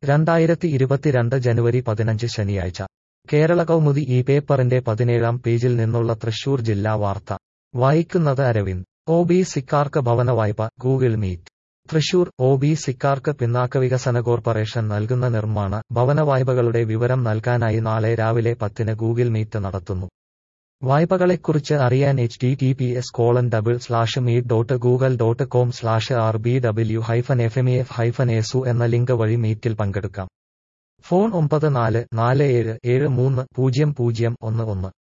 രണ്ടായിരത്തി ഇരുപത്തിരണ്ട് ജനുവരി പതിനഞ്ച് ശനിയാഴ്ച കേരള കൗമുദി ഈ പേപ്പറിന്റെ പതിനേഴാം പേജിൽ നിന്നുള്ള തൃശൂർ ജില്ലാ വാർത്ത വായിക്കുന്നത് അരവിന്ദ് ഒ ബി സിക്കാർക്ക് ഭവന വായ്പ Google meet Thrissur O B സിക്കാർക്ക് പിന്നാക്ക വികസന കോർപ്പറേഷൻ നൽകുന്ന നിർമ്മാണ ഭവന വായ്പകളുടെ വിവരം നൽകാനായി നാളെ രാവിലെ പത്തിന് ഗൂഗിൾ മീറ്റ് നടത്തുന്നു വായ്പകളെക്കുറിച്ച് അറിയാൻ H T T P S colon double slash meet dot Google dot com slash R B W hyphen F M F hyphen എസു എന്ന ലിങ്ക് വഴി മീറ്റിൽ പങ്കെടുക്കാം ഫോൺ ഒമ്പത് നാല് നാല് ഏഴ് ഏഴ് മൂന്ന് പൂജ്യം പൂജ്യം ഒന്ന് ഒന്ന്